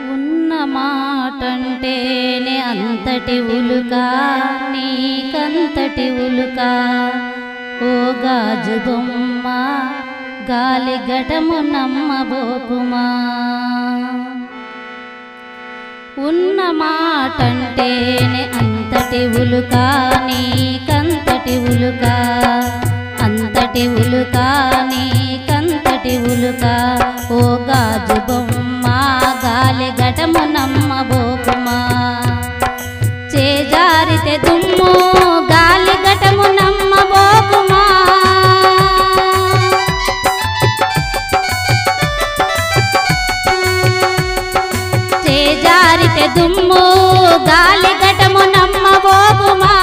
ఉన్న మాటంటేనే అంతటి ఉలుక నీకంతటి ఉలుక ఓ గాజు బొమ్మ గాలి ఘటము నమ్మబోకుమా ఉన్న మాటంటేనే అంతటి ఉలుక నీకంతటి ఉలుక అంతటి ఉలుక నీకంతటి ఉలుక ఓ గాజు బొమ్మ గాలి ఘటము నమ్మబోకుమా చేజారితే దుమ్ము గాలి ఘటము నమ్మబోకుమా చేజారితే దుమ్ము గాలి ఘటము నమ్మబోకుమా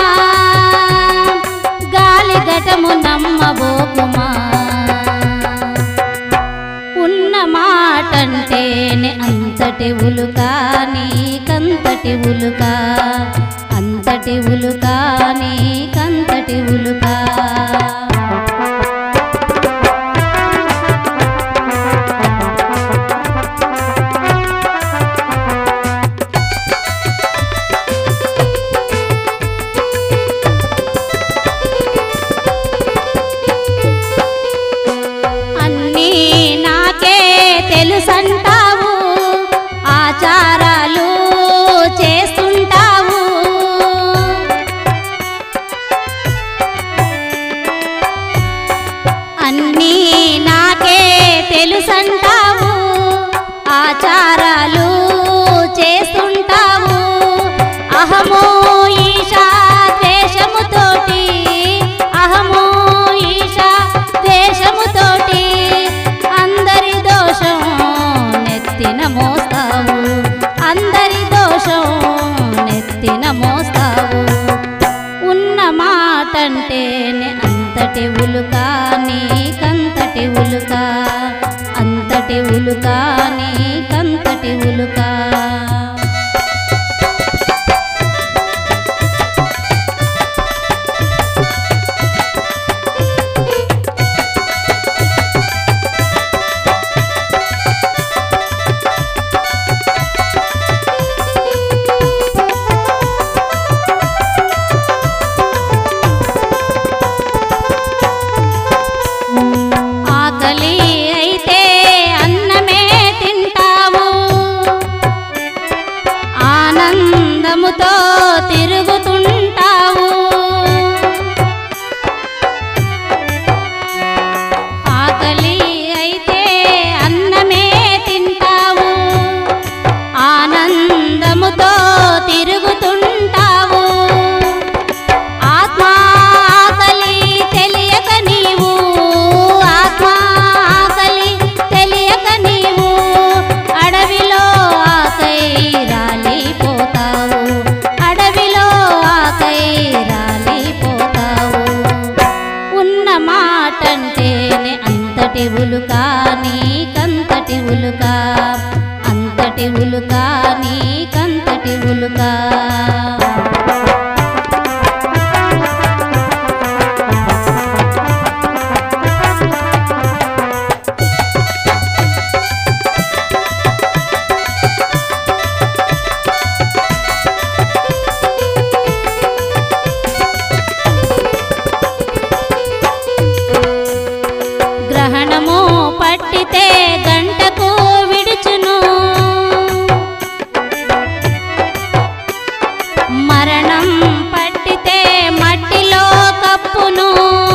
గాలి ఘటము నమ్మబోకుమా ఉన్న మాటంటేనే అంతటి ఉలుక నీకంతటి ఉలుక అంతటి ఉలుక నీకంతటి ఉలుక అన్నీ నాకే తెలుసంటావు ఆచారాలు చేస్తుంటావు అన్నీ నాకే తెలుసంటావు ఆచారాలు చేస్తుంటావు అహమో ఈశా ద్వేషముతోటి అహమో ఈశా ద్వేషముతోటి అందరి దోషం నెత్తిన మోస్తావు అందరి దోషం నెత్తిన మోస్తావు ఉన్న మాటంటేనే అంతటి ఉలుక నీకంతటి ఉలుక అంతటి ఉలుక నీకంతటి ఉలుక ఆకలి అయితే అన్నమే తింటావు ఆనందముతో తిరుగుతుంటావు ఆకలి అయితే అన్నమే తింటావు ఆనందముతో తిరుగుతుంటావు ఆత్మ ఆకలి తెలియక నీవు ఆత్మ ఆకలి తెలియక నీవు అడవిలో ఆకై రాలిపోతావు అడవిలో ఆకై రాలిపోతావు ఉన్న మాటంటేనే అంతటి ఉలుక నీకంతటి ఉలుక అంతటి ఉలుక నీకంతటి ఉలుక గ్రహణము పట్టితే గంటకు విడుచును మరణం పట్టితే మట్టిలో కప్పును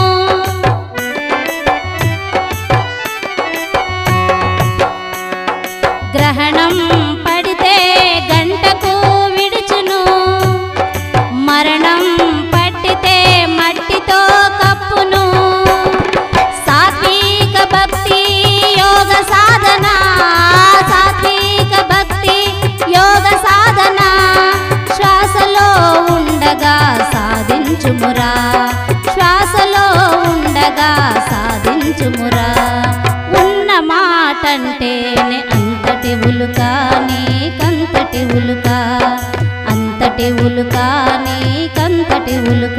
గ్రహణం పడితే గంటకు విడుచును మరణం పట్టితే మట్టితో కప్పును సాత్విక భక్తి యోగ సాధన సాత్విక భక్తి యోగ సాధన శ్వాసలో ఉండగా సాధించుమురా శ్వాసలో ఉండగా సాధించుమురా ఉన్న మాటంటేనే అంతటి ఉలుక నీకంతటి ఉలుక అంతటి ఉలుక నీకంతటి ఉలుక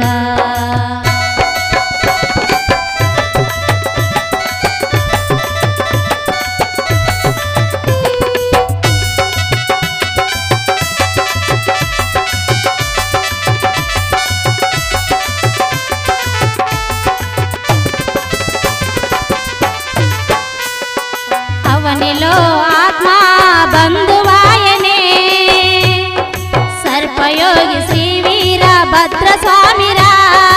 అవనిలో ఆత్మ బంధువాయనే సర్పయోగి శ్రీ వీర భద్ర స్వామిరా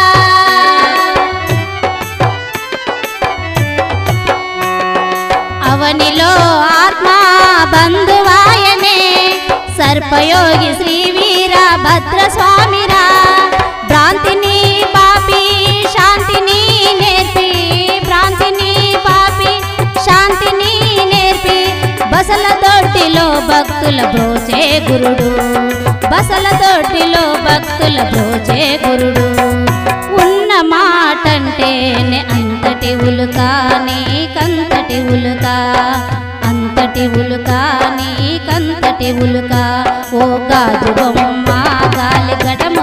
అవనిలో ఆత్మ బంధువాయనే సర్పయోగి శ్రీ వీర భద్ర స్వామిరా భ్రాంతిని పాపి శాంతిని నేర్పి భ్రాంతిని పాపి శాంతిని నేర్పి బసల తొట్టిలో భక్తుల బ్రోచే గురుడు బసల తొట్టిలో భక్తుల బ్రోచే గురుడు ఉన్న మాటంటేనే అంతటి ఉలుక నీకంతటి ఉలుక అంతటి ఉలుక నీకంతటి ఉలుక ఓ గాజు బొమ్మ గాలి గడమ